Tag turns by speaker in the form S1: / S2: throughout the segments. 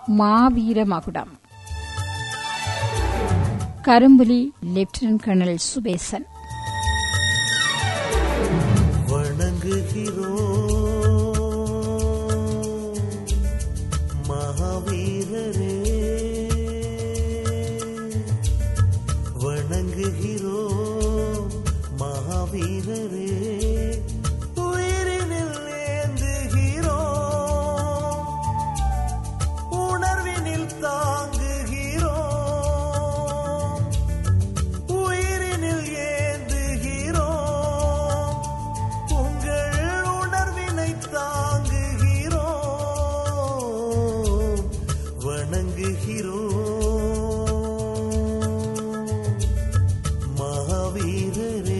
S1: மாவீர மகுடம் கரும்புலி lieutenant colonel சுபேசன்
S2: வணங்குகிறோம் மகாவீரரே வணங்குகிறோம் மகாவீரரே உயிரினில் ஏந்துகிறோம் உணர்வினில் தாங்குகிறோம் உயிரினில் ஏந்துகிறோம் உங்கள் உணர்வினை தாங்குகிறோம் வணங்குகிறோம் மகாவீரரே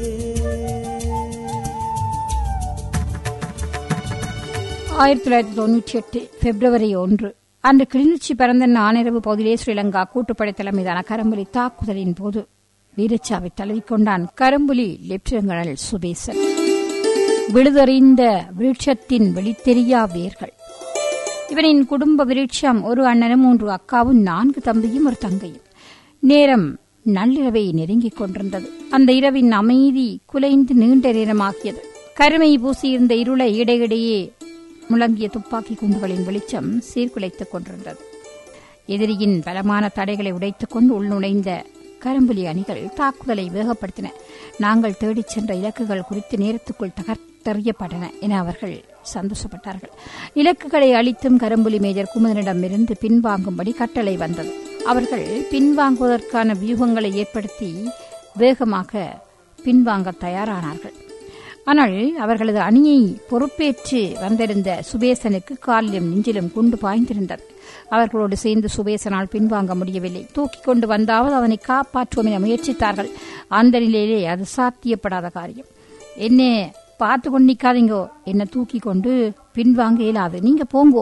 S1: ஆயிரத்தி தொள்ளாயிரத்தி தொன்னூற்றி எட்டு பிப்ரவரி ஒன்று அன்று கிளிநொச்சி பிறந்த நானிரவு பகுதியிலே ஸ்ரீலங்கா கூட்டுப்படை தலைமையிலான கரும்புலி தாக்குதலின் போது வீரச்சாவை தழுவிக்கொண்டான் கரும்புலி லெப்டினன்ட் கர்னல் சுபேசன் விழுதறிந்த விருட்சத்தின் வெளித்தெரியா வேர்கள் இவனின் குடும்ப விருட்சம் ஒரு அண்ணனும் மூன்று அக்காவும் நான்கு தம்பியும் ஒரு தங்கையும் நேரம் நள்ளிரவை நெருங்கிக் கொண்டிருந்தது அந்த இரவின் அமைதி குலைந்து நீண்ட நேரமாகியது கருமை பூசியிருந்த இருளை இடையிடையே முழங்கிய துப்பாக்கி குண்டுகளின் வெளிச்சம் சீர்குலைத்துக் கொண்டிருந்தது எதிரியின் பலமான தடைகளை உடைத்துக் கொண்டு உள்நுழைந்த கரும்புலி அணிகள் தாக்குதலை வேகப்படுத்தின நாங்கள் தேடிச் சென்ற இலக்குகள் குறித்து நேரத்துக்குள் தகர்த்தெறியப்பட்டன என அவர்கள் சந்தோஷப்பட்டார்கள் இலக்குகளை அளித்தும் கரும்புலி மேஜர் குமுதனிடமிருந்து பின்வாங்கும்படி கட்டளை வந்தது அவர்கள் பின்வாங்குவதற்கான வியூகங்களை ஏற்படுத்தி வேகமாக பின்வாங்க தயாரானார்கள் ஆனால் அவர்களது அணியை பொறுப்பேற்று வந்திருந்த சுபேசனுக்கு காலிலும் நெஞ்சிலும் குண்டு பாய்ந்திருந்தது அவர்களோடு சேர்ந்து சுபேசனால் பின்வாங்க முடியவில்லை தூக்கிக் கொண்டு வந்தாவது அவனை காப்பாற்றுவோம் என முயற்சித்தார்கள் அந்த நிலையிலே அது சாத்தியப்படாத காரியம் என்ன பார்த்து கொண்டு நிக்காதீங்கோ என்ன தூக்கி கொண்டு பின்வாங்க இயலாது நீங்க போங்கோ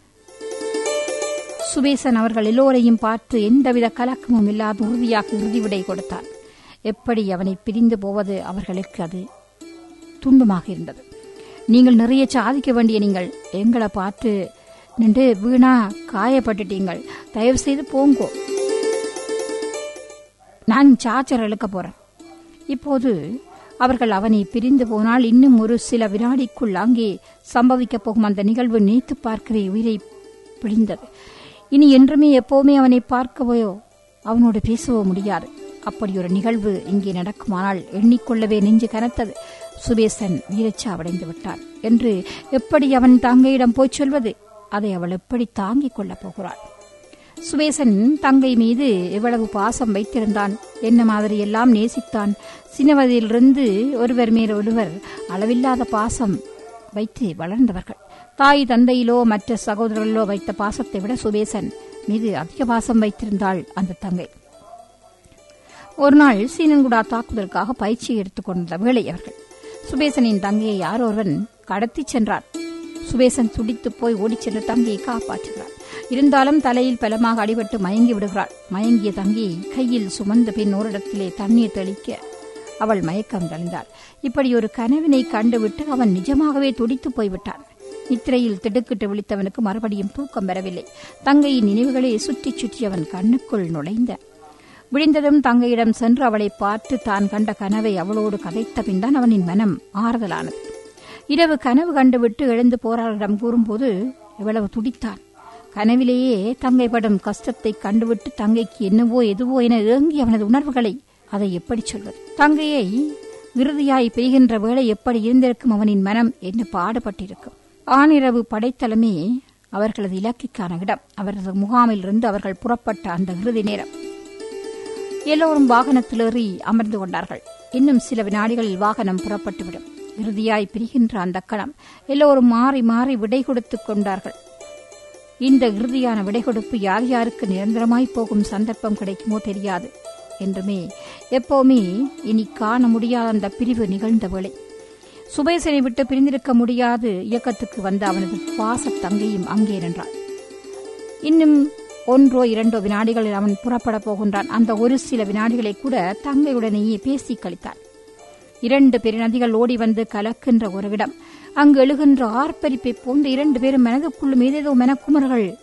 S1: சுபேசன் அவர்கள் எல்லோரையும் பார்த்து எந்தவித கலக்கமும் இல்லாத உறுதியாக இறுதி விடை கொடுத்தான் எப்படி அவனை பிரிந்து போவது அவர்களுக்கு அது துன்பமாக இருந்தது நீங்கள் நிறைய சாதிக்க வேண்டிய நீங்கள் எங்களை பார்த்து நின்று வீணா காயப்பட்டுட்டீங்கள் தயவு செய்து போங்கோ நான் சாச்சர் இழுக்க போறேன் இப்போது அவர்கள் அவனை பிரிந்து போனால் இன்னும் ஒரு சில வினாடிக்குள் அங்கே சம்பவிக்கப் போகும் அந்த நிகழ்வு நினைத்து பார்க்கவே உயிரை பிழிந்தது இனி என்றுமே எப்போவுமே அவனை பார்க்கவோ அவனோடு பேசவோ முடியாது அப்படி ஒரு நிகழ்வு இங்கே நடக்குமானால் எண்ணிக்கொள்ளவே நெஞ்சு கனத்தது சுபேசன் வீரச்சாவடைந்து விட்டான் என்று எப்படி அவன் தங்கையிடம் போய் சொல்வது அதை அவள் எப்படி தாங்கிக் கொள்ளப் போகிறாள் சுபேசன் தங்கை மீது எவ்வளவு பாசம் வைத்திருந்தான் என்ன மாதிரி எல்லாம் நேசித்தான் சின்னவதிலிருந்து ஒருவர் மேல் ஒருவர் அளவில்லாத பாசம் வைத்து வளர்ந்தவர்கள் தாய் தந்தையிலோ மற்ற சகோதரர்களோ வைத்த பாசத்தை விட சுபேசன் மீது அதிக பாசம் வைத்திருந்தாள் அந்த தங்கை ஒரு நாள் சீனன்குடா தாக்குதலுக்காக பயிற்சி எடுத்துக்கொண்ட வேளை அவர்கள் சுபேசனின் தங்கையை யாரோ ஒருவன் கடத்திச் சென்றான் சுபேசன் துடித்து போய் ஓடிச் சென்று தங்கையை காப்பாற்றுகிறார் இருந்தாலும் தலையில் பலமாக அடிபட்டு மயங்கி விடுகிறாள் மயங்கிய தங்கையை கையில் சுமந்த பின் ஓரிடத்திலே தண்ணீர் தெளிக்க அவள் மயக்கம் தெளிந்தாள் இப்படி ஒரு கனவினை கண்டுவிட்டு அவன் நிஜமாகவே துடித்து போய்விட்டான் நித்திரையில் திடுக்கிட்டு விழித்தவனுக்கு மறுபடியும் தூக்கம் வரவில்லை தங்கையின் நினைவுகளே சுற்றி சுற்றி அவன் கண்ணுக்குள் நுழைந்த விழிந்ததும் தங்கையிடம் சென்று அவளை பார்த்து தான் கண்ட கனவை அவளோடு கதைத்த பின்தான் அவனின் மனம் ஆறுதலானது இரவு கனவு கண்டுவிட்டு எழுந்து போராளிடம் கூறும்போது எவ்வளவு துடித்தான் கனவிலேயே தங்கை படும் கஷ்டத்தை கண்டுவிட்டு தங்கைக்கு என்னவோ எதுவோ என ஏங்கி அவனது உணர்வுகளை அதை எப்படி சொல்வது தங்கையை இறுதியாய் பெய்கின்ற வேளை எப்படி இருந்திருக்கும் அவனின் மனம் என்ன பாடுபட்டிருக்கும் ஆனிரவு படைத்தலமே அவர்களது இலக்கிற்கான இடம் அவரது முகாமில் இருந்து அவர்கள் புறப்பட்ட அந்த இறுதி நேரம் எல்லோரும் வாகனத்தில் ஏறி அமர்ந்து கொண்டார்கள் இன்னும் சில வினாடிகளில் வாகனம் புறப்பட்டுவிடும் இறுதியாய் பிரிகின்ற அந்த கணம் எல்லோரும் மாறி மாறி விடை கொடுத்துக் கொண்டார்கள் இந்த இறுதியான விடை கொடுப்பு யார் யாருக்கு நிரந்தரமாய் போகும் சந்தர்ப்பம் கிடைக்குமோ தெரியாது என்றுமே எப்பவுமே இனி காண முடியாத அந்த பிரிவு நிகழ்ந்த வேளை சுபேசனை விட்டு பிரிந்திருக்க முடியாது இயக்கத்துக்கு வந்த அவனது பாச தங்கையும் அங்கே நின்றாள் இன்னும் ஒன்றோ இரண்டோ வினாடிகளில் அவன் புறப்பட போகின்றான் அந்த ஒரு சில வினாடிகளை கூட தங்கையுடனேயே பேசி கழித்தான் இரண்டு பெருநதிகள் ஓடி வந்து கலக்கின்ற ஒரு இடம் அங்கு எழுகின்ற ஆர்ப்பரிப்பை போன்று இரண்டு பேரும் மனதுக்குள்ளும் ஏதேதோ மனக்குமர்கள்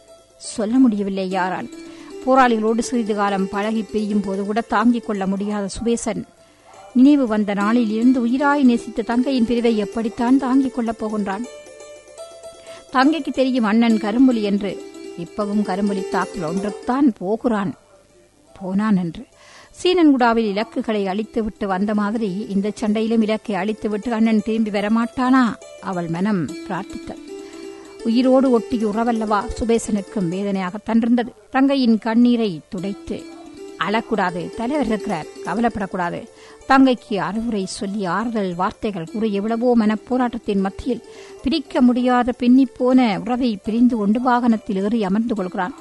S1: சொல்ல முடியவில்லை யாரால் போராளிகளோடு சிறிது காலம் பழகி பிரியும் போது கூட தாங்கிக் கொள்ள முடியாத சுபேசன் நினைவு வந்த நாளில் இருந்து உயிராய் நேசித்த தங்கையின் பிரிவை எப்படித்தான் தாங்கிக் கொள்ளப் போகின்றான் தங்கைக்கு தெரியும் அண்ணன் கரும்புலி என்று இப்பவும் கரும்புலி தாக்கில் ஒன்றுத்தான் போகிறான் போனான் என்று சீனன்குடாவில் இலக்குகளை அழித்துவிட்டு வந்த மாதிரி இந்த சண்டையிலும் இலக்கை அழித்துவிட்டு அண்ணன் திரும்பி வரமாட்டானா அவள் மனம் பிரார்த்தித்தது உயிரோடு ஒட்டிய உறவல்லவா சுபேசனுக்கும் வேதனையாக தன்றிருந்தது தங்கையின் கண்ணீரை துடைத்து அழக்கூடாது தலைவர் இருக்கிறார் கவலைப்படக்கூடாது தங்கைக்கு அறிவுரை சொல்லி ஆறுதல் வார்த்தைகள் கூறி எவ்வளவோ மனப் போராட்டத்தின் மத்தியில் பிரிக்க முடியாத பின்னிப் போன உறவை பிரிந்து கொண்டு வாகனத்தில் ஏறி அமர்ந்து கொள்கிறான்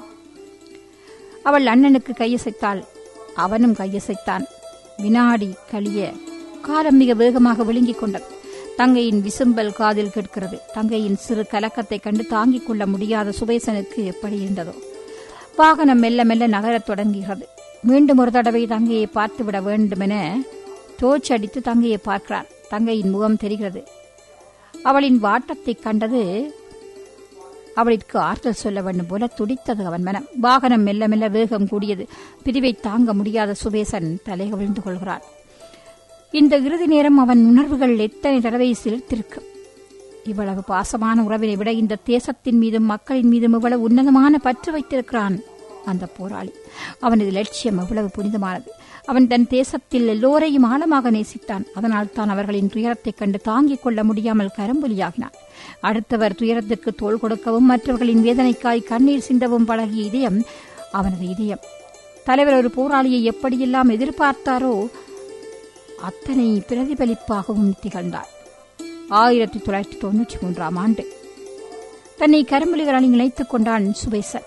S1: அவள் அண்ணனுக்கு கையசைத்தாள் அவனும் கையசைத்தான் வினாடி கழிய காலம் மிக வேகமாக விழுங்கிக் கொண்டது தங்கையின் விசும்பல் காதில் கேட்கிறது தங்கையின் சிறு கலக்கத்தைக் கண்டு தாங்கிக் கொள்ள முடியாத சுபேசனுக்கு எப்படி இருந்ததோ வாகனம் மெல்ல மெல்ல நகரத் தொடங்குகிறது மீண்டும் ஒரு தடவை தங்கையை பார்த்துவிட வேண்டுமென டோர்ச் அடித்து தங்கையை பார்க்கிறார் தங்கையின் முகம் தெரிகிறது அவளின் வாட்டத்தைக் கண்டது அவளிற்கு ஆறுதல் சொல்ல வேண்டும் போல துடித்தது அவன் மனம் வாகனம் மெல்ல மெல்ல வேகம் கூடியது பிரிவை தாங்க முடியாத சுபேசன் தலை கவிழ்ந்து கொள்கிறான் இந்த இறுதி நேரம் அவன் உணர்வுகள் எத்தனை தடவை சிலிர்த்திருக்கும் இவ்வளவு பாசமான உறவினை விட இந்த தேசத்தின் மீதும் மக்களின் மீதும் இவ்வளவு உன்னதமான பற்று வைத்திருக்கிறான் அந்த போராளி அவனது லட்சியம் எவ்வளவு புனிதமானது அவன் தன் தேசத்தில் எல்லோரையும் ஆழமாக நேசித்தான் அதனால் தான் அவர்களின் துயரத்தைக் கண்டு தாங்கிக் கொள்ள முடியாமல் கரும்புலியாகினான் அடுத்தவர் துயரத்திற்கு தோள் கொடுக்கவும் மற்றவர்களின் வேதனைக்காய் கண்ணீர் சிந்தவும் பழகிய இதயம் அவனது இதயம் தலைவர் ஒரு போராளியை எப்படியெல்லாம் எதிர்பார்த்தாரோ அத்தனை பிரதிபலிப்பாகவும் திகழ்ந்தார் ஆயிரத்தி தொள்ளாயிரத்தி தொன்னூற்றி மூன்றாம் ஆண்டு தன்னை கரும்புலிகளால் இணைத்துக் கொண்டான் சுபேசன்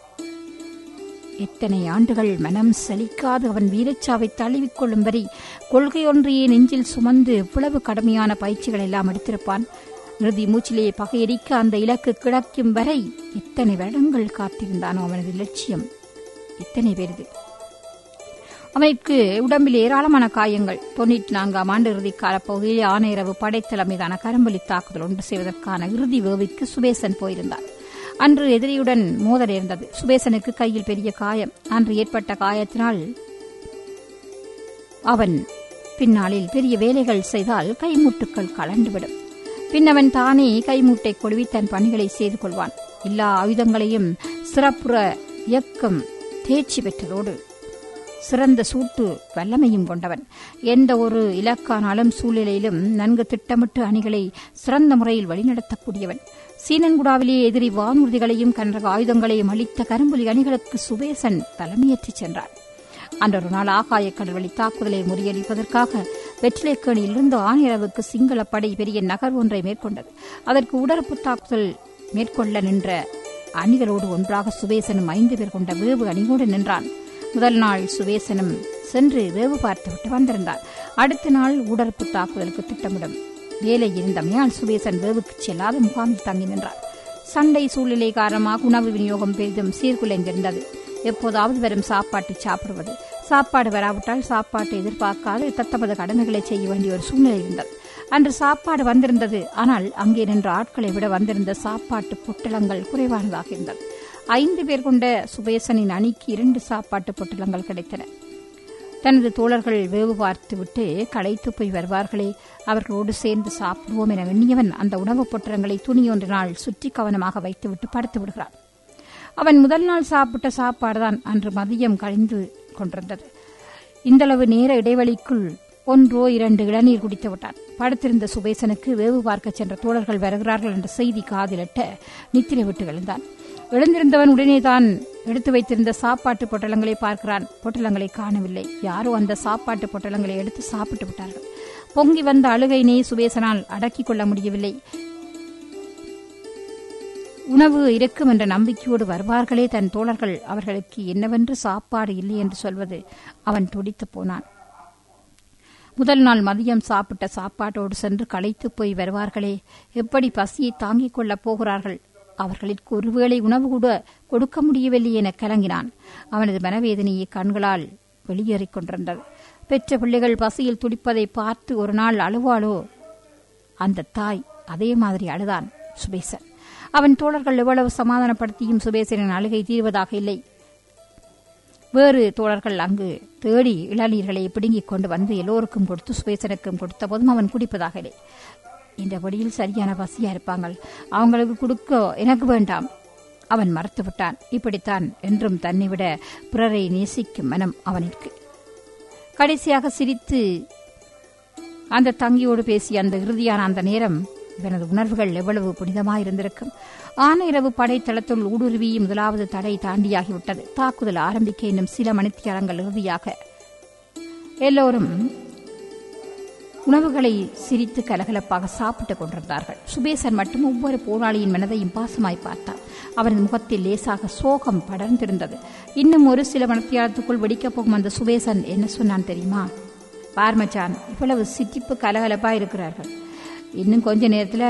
S1: எத்தனை ஆண்டுகள் மனம் சலிக்காது அவன் வீரச்சாவை தழுவிக்கொள்ளும் வரை கொள்கையொன்றையே நெஞ்சில் சுமந்து எவ்வளவு கடுமையான பயிற்சிகள் எல்லாம் எடுத்திருப்பான் இறுதி மூச்சிலே பகையடிக்க அந்த இலக்கு கிடக்கும் வரை எத்தனை வருடங்கள் காத்திருந்தானோ அவனது லட்சியம் எத்தனை பெரிது அவனுக்கு உடம்பில் ஏராளமான காயங்கள் தொண்ணூற்றி நான்காம் ஆண்டு இறுதி காலப்பகுதியில் ஆணையரவு படைத்தளம் மீதான கரும்புலி தாக்குதல் ஒன்று செய்வதற்கான இறுதி வேவிற்கு சுபேசன் போயிருந்தார் அன்று எதிரியுடன் மோதல் இருந்தது சுபேசனுக்கு கையில் பெரிய காயம் அன்று ஏற்பட்ட காயத்தினால் அவன் பின்னாளில் பெரிய வேலைகள் செய்தால் கைமூட்டுக்கள் கலண்டுவிடும் பின் அவன் தானே கைமூட்டை கொழுவி தன் பணிகளை செய்து கொள்வான் எல்லா ஆயுதங்களையும் சிறப்புற இயக்கம் தேர்ச்சி பெற்றதோடு சிறந்த சூட்டு வல்லமையும் கொண்டவன் எந்த ஒரு இலக்கானாலும் சூழ்நிலையிலும் நன்கு திட்டமிட்டு அணிகளை சிறந்த முறையில் வழிநடத்தக்கூடியவன் சீனன்குடாவிலே எதிரி வானூர்திகளையும் கனரக ஆயுதங்களையும் அளித்த கரும்புலி அணிகளுக்கு சுபேசன் தலைமையேற்றிச் சென்றான் அன்றொரு நாள் ஆகாய கடல்வழி தாக்குதலை முறியடிப்பதற்காக வெற்றிலைக்கேணியிலிருந்து ஆணையரவுக்கு சிங்கள படை பெரிய நகர் ஒன்றை மேற்கொண்டது அதற்கு உடற்பு தாக்குதல் மேற்கொள்ள நின்ற அணிகளோடு ஒன்றாக சுபேசனும் ஐந்து பேர் கொண்ட வேவு அணியோடு நின்றான் முதல் நாள் சுவேசனும் சென்று வேவு பார்த்துவிட்டு வந்திருந்தார் அடுத்த நாள் உடற்பு தாக்குதலுக்கு திட்டமிடும் வேலை இருந்தமையால் சுவேசன் வேவுக்கு செல்லாத முகாமில் தங்கி நின்றார் சண்டை சூழ்நிலை காரணமாக உணவு விநியோகம் பெரிதும் சீர்குலைந்திருந்தது எப்போதாவது வரும் சாப்பாட்டை சாப்பிடுவது சாப்பாடு வராவிட்டால் சாப்பாட்டை எதிர்பார்க்காது தத்தமது கடமைகளை செய்ய வேண்டிய ஒரு சூழ்நிலை இருந்தது அன்று சாப்பாடு வந்திருந்தது ஆனால் அங்கே நின்ற ஆட்களை விட வந்திருந்த சாப்பாட்டு பொட்டலங்கள் குறைவானதாக இருந்தது ஐந்து பேர் கொண்ட சுபேசனின் அணிக்கு இரண்டு சாப்பாட்டு பொட்டலங்கள் கிடைத்தன தனது தோழர்கள் வேவு பார்த்துவிட்டு களைத்து போய் வருவார்களே அவர்களோடு சேர்ந்து சாப்பிடுவோம் என எண்ணியவன் அந்த உணவுப் பொட்டலங்களை துணியொன்றினால் சுற்றி கவனமாக வைத்துவிட்டு படுத்து விடுகிறான் அவன் முதல் நாள் சாப்பிட்ட சாப்பாடுதான் அன்று மதியம் கழிந்து கொண்டிருந்தது இந்தளவு நேர இடைவெளிக்குள் ஒன்றோ இரண்டு இளநீர் குடித்து விட்டான் படுத்திருந்த சுபேசனுக்கு வேவு பார்க்க சென்ற தோழர்கள் வருகிறார்கள் என்ற செய்தி காதிலிட்ட நித்திரை விட்டு எழுந்தான் எழுந்திருந்தவன் உடனே தான் எடுத்து வைத்திருந்த சாப்பாட்டு பொட்டலங்களை பார்க்கிறான் பொட்டலங்களை காணவில்லை யாரோ அந்த சாப்பாட்டு பொட்டலங்களை எடுத்து சாப்பிட்டு விட்டார்கள் பொங்கி வந்த அழுகையினை சுபேசனால் அடக்கிக் கொள்ள முடியவில்லை உணவு இருக்கும் என்ற நம்பிக்கையோடு வருவார்களே தன் தோழர்கள் அவர்களுக்கு என்னவென்று சாப்பாடு இல்லை என்று சொல்வது அவன் துடித்து போனான் முதல் நாள் மதியம் சாப்பிட்ட சாப்பாட்டோடு சென்று களைத்து போய் வருவார்களே எப்படி பசியை தாங்கிக் கொள்ளப் போகிறார்கள் அவர்களுக்கு ஒருவேளை உணவு கூட கொடுக்க முடியவில்லை என கலங்கினான் அவனது மனவேதனையை கண்களால் வெளியேறிக் கொண்டிருந்தது பெற்ற பிள்ளைகள் பசியில் துடிப்பதை பார்த்து ஒரு நாள் அழுவாளோ அந்த தாய் அதே மாதிரி அழுதான் சுபேசன் அவன் தோழர்கள் எவ்வளவு சமாதானப்படுத்தியும் சுபேசனின் அழுகை தீர்வதாக இல்லை வேறு தோழர்கள் அங்கு தேடி இளநீர்களை பிடுங்கிக் கொண்டு வந்து எல்லோருக்கும் கொடுத்து சுபேசனுக்கும் கொடுத்த போதும் அவன் குடிப்பதாக இல்லை இந்த வழியில் சரியான பசியா இருப்பாங்க அவங்களுக்கு கொடுக்க எனக்கு வேண்டாம் அவன் மறுத்து விட்டான் இப்படித்தான் என்றும் தன்னை விட பிறரை நேசிக்கும் மனம் அவனிற்கு கடைசியாக சிரித்து அந்த தங்கியோடு பேசிய அந்த இறுதியான அந்த நேரம் இவனது உணர்வுகள் எவ்வளவு புனிதமாயிருந்திருக்கும் ஆன இரவு படைத்தளத்துள் ஊடுருவி முதலாவது தடை தாண்டியாகிவிட்டது தாக்குதல் ஆரம்பிக்க இன்னும் சில மணித்தியாலங்கள் இறுதியாக எல்லோரும் உணவுகளை சிரித்து கலகலப்பாக சாப்பிட்டுக் கொண்டிருந்தார்கள் சுபேசன் மட்டும் ஒவ்வொரு போராளியின் மனதையும் பாசமாய் பார்த்தான் அவரது முகத்தில் லேசாக சோகம் படர்ந்திருந்தது இன்னும் ஒரு சில மனத்தியாலத்துக்குள் வெடிக்கப் போகும் அந்த சுபேசன் என்ன சொன்னான் தெரியுமா பார்மச்சான் இவ்வளவு சிரிப்பு கலகலப்பா இருக்கிறார்கள் இன்னும் கொஞ்ச நேரத்தில்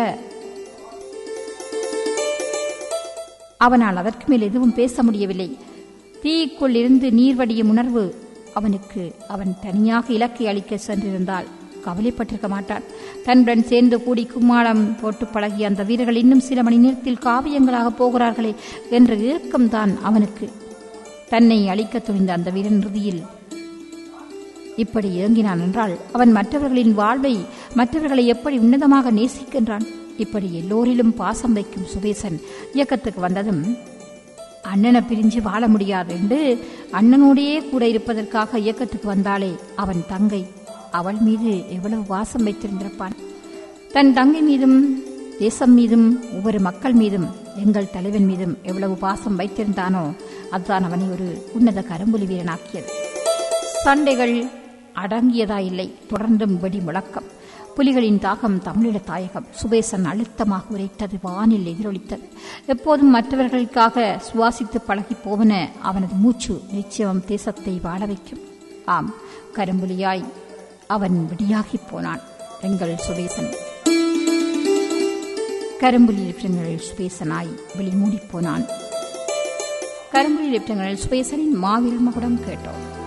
S1: அவனால் அதற்கு மேல் எதுவும் பேச முடியவில்லை தீக்குள் இருந்து நீர் வடியும் உணர்வு அவனுக்கு அவன் தனியாக இலக்கை அளிக்க சென்றிருந்தால் கவலைப்பட்டிருக்க மாட்டான் தன்னுடன் சேர்ந்து கூடி கும்மாளம் போட்டு பழகிய அந்த வீரர்கள் இன்னும் சில மணி நேரத்தில் காவியங்களாக போகிறார்களே என்ற ஏக்கம்தான் அவனுக்கு தன்னை அழிக்க துணிந்த அந்த வீரன் இறுதியில் இப்படி ஏங்கினான் என்றால் அவன் மற்றவர்களின் வாழ்வை மற்றவர்களை எப்படி உன்னதமாக நேசிக்கின்றான் இப்படி எல்லோரிலும் பாசம் வைக்கும் சுபேசன் இயக்கத்துக்கு வந்ததும் அண்ணனை பிரிஞ்சு வாழ முடியாது என்று அண்ணனோடையே கூட இருப்பதற்காக இயக்கத்துக்கு வந்தாலே அவன் தங்கை அவள் மீது எவ்வளவு வாசம் வைத்திருந்திருப்பான் தன் தங்கை மீதும் தேசம் மீதும் ஒவ்வொரு மக்கள் மீதும் எங்கள் தலைவன் மீதும் எவ்வளவு பாசம் வைத்திருந்தானோ அதுதான் அவனை ஒரு உன்னத கரும்புலி வீரனாக்கியது சண்டைகள் அடங்கியதா இல்லை தொடர்ந்தும் வெடி முழக்கம் புலிகளின் தாகம் தமிழீழ தாயகம் சுபேசன் அழுத்தமாக உரைத்தது வானில் எதிரொலித்தது எப்போதும் மற்றவர்களுக்காக சுவாசித்து பழகி போவன அவனது மூச்சு நிச்சயம் தேசத்தை வாழ வைக்கும் ஆம் கரும்புலியாய் அவன் விடியாகிப் போனான் எங்கள் சுபேசன் கரும்புலி லிப்டங்களில் சுபேசனாய் வெளிமூடிப் போனான் கரும்புலி லிப்டங்களில் சுபேசனின் மாவீரர் மகுடம் கேட்டோம்